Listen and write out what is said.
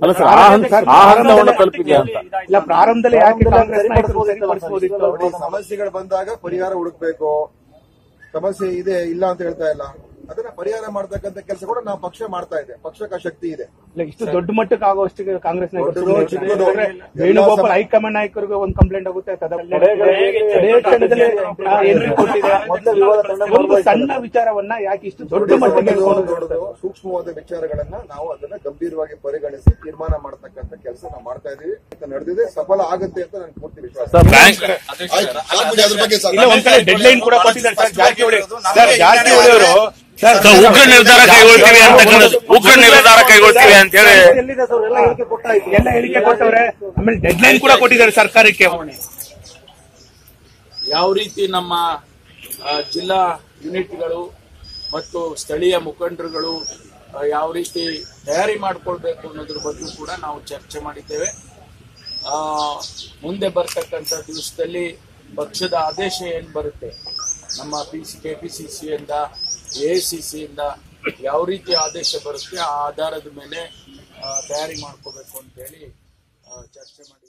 ಅಲ್ಲ ಸರ್ ಆ ಹಂತ ಆ ಹಂತವನ್ನು ತಲುಪಿದೆ ಅಂತ ಇಲ್ಲ ಪ್ರಾರಂಭದಲ್ಲಿ ಯಾಕೆ ಕಾಂಗ್ರೆಸ್ ನಾಯಕರು ಸರಿಪಡಿಸಬಹುದಿತ್ತು ನೋಡಿ, ಸಮಸ್ಯೆಗಳು ಬಂದಾಗ ಪರಿಹಾರ ಹುಡುಕ್ಬೇಕು ಸಮಸ್ಯೆ ಇದೆ ಇಲ್ಲ ಅಂತ ಹೇಳ್ತಾ ಇಲ್ಲ ಅದನ್ನ ಪರಿಹಾರ ಮಾಡ್ತಕ್ಕಂಥ ಕೆಲಸ ಕೂಡ ನಾವು ಪಕ್ಷ ಮಾಡ್ತಾ ಇದೆ ಪಕ್ಷಕ್ಕೆ ಆ ಶಕ್ತಿ ಇದೆ ಇಲ್ಲ ಇಷ್ಟು ದೊಡ್ಡ ಮಟ್ಟಕ್ಕೆ ಆಗುವಷ್ಟು ಕಾಂಗ್ರೆಸ್ ನಾಯಕರು ದೊಡ್ಡ ಸುಮ್ನೆ ಮಟ್ಟಕ್ಕೆ ಇದ್ದಾರೆ. ದೊಡ್ಡ- ಅಂದ್ರೆ ವೇಣುಗೋಪಾಲ್ ಹೈಕಮಾಂಡ್ ನಾಯಕರಿಗೆ ಒಂದು ಕಂಪ್ಲೇಂಟ್ ಆಗುತ್ತೆ ತದ- ಅದೇ ಕ್ಷಣದಲ್ಲಿ ಆ, entry ಕೊಟ್ಟಿದೆ. ಒಂದು ಸಣ್ಣ ವಿಚಾರವನ್ನ ಯಾಕೆ ಇಷ್ಟು ದೊಡ್ಡ ಮಟ್ಟಿಗೆ ದೊಡ್ಡದು, ಹೇಳ್ಕೊಂಡು ದೊಡ್ಡದು, ಸೂಕ್ಷ್ಮವಾದ ವಿಚಾರಗಳನ್ನ ನಾವು ಅದನ್ನ ಗಂಭೀರವಾಗಿ ಪರಿಗಣಿಸಿ ತೀರ್ಮಾನ ಮಾಡತಕ್ಕಂಥ ಕೆಲಸ ನಾವು ಮಾಡ್ತಾ ಇದೀವಿ ಅಂತ ನಡೆದಿದೆ ಸಫಲ ಆಗುತ್ತೆ ಅಂತ ನನ್ಗೆ ಪೂರ್ತಿ ವಿಶ್ವಾಸ ಸರ್ ಬ್ಯಾಂಕ್ ಆಯ್ತು, ಸಾಕ್ಬಿಡಿ, ಅದ್ರ ಬಗ್ಗೆ ಸಾಕು. ಇಲ್ಲ ಒಂದ್ ಕಡೆ ಡೆಡ್ ಲೈನ್ ಕೂಡ ಕೊಟ್ಟಿದ್ದಾರೆ ಸರ್ ಜಾರಕಿಹೊಳಿ ಸರ್ ಜಾರಕಿಹೊಳಿ ಅವರು ಸರ್ ಸರ್, ಉಗ್ರ ನಿರ್ಧಾರ ಕೈಗೊಳ್ತೀವಿ ಅಂತಕ್ಕಂಥದ್ದು ಉಗ್ರ ನಿರ್ಧಾರ ಕೈಗೊಳ್ತೀವಿ ಅಂತ ಹೇಳಿ ಎಲ್ಲಿದೆ ಸರ್ ಎಲ್ಲ ಹೇಳಿಕೆ ಕೊಟ್ಟಾಯ್ತು ಎಲ್ಲ ಹೇಳಿಕೆ ಕೊಟ್ಟವ್ರೆ ಆಮೇಲೆ ಡೆಡ್ ಲೈನ್ ಕೂಡ ಕೊಟ್ಟಿದ್ದಾರೆ ಸರ್ಕಾರಕ್ಕೆ ಯಾವ ರೀತಿ ನಮ್ಮ ಆ, ಜಿಲ್ಲಾ ಯೂನಿಟ್ಗಳು ಮತ್ತು ಸ್ಥಳೀಯ ಮುಖಂಡರುಗಳು ಆ, ಯಾವ ರೀತಿ ತಯಾರಿ ಮಾಡಿಕೊಳ್ಬೇಕು ಅನ್ನೋದ್ರ ಬಗ್ಗೆ ಕೂಡ ನಾವು ಚರ್ಚೆ ಮಾಡಿದ್ದೇವೆ ಆ, ಮುಂದೆ ಬರ್ತಕ್ಕಂಥ ದಿವಸದಲ್ಲಿ ಪಕ್ಷದ ಆದೇಶ ಏನು ಬರುತ್ತೆ ನಮ್ಮ P C K P C ಸಿಯಿಂದ ಎ ಸಿ ಸಿಯಿಂದ ಯಾವ ರೀತಿ ಆದೇಶ ಬರುತ್ತೆ ಆ ಆಧಾರದ ಮೇಲೆ ಆ, ತಯಾರಿ ಮಾಡ್ಕೋಬೇಕು ಅಂತೇಳಿ ಆ, ಚರ್ಚೆ ಮಾಡಿ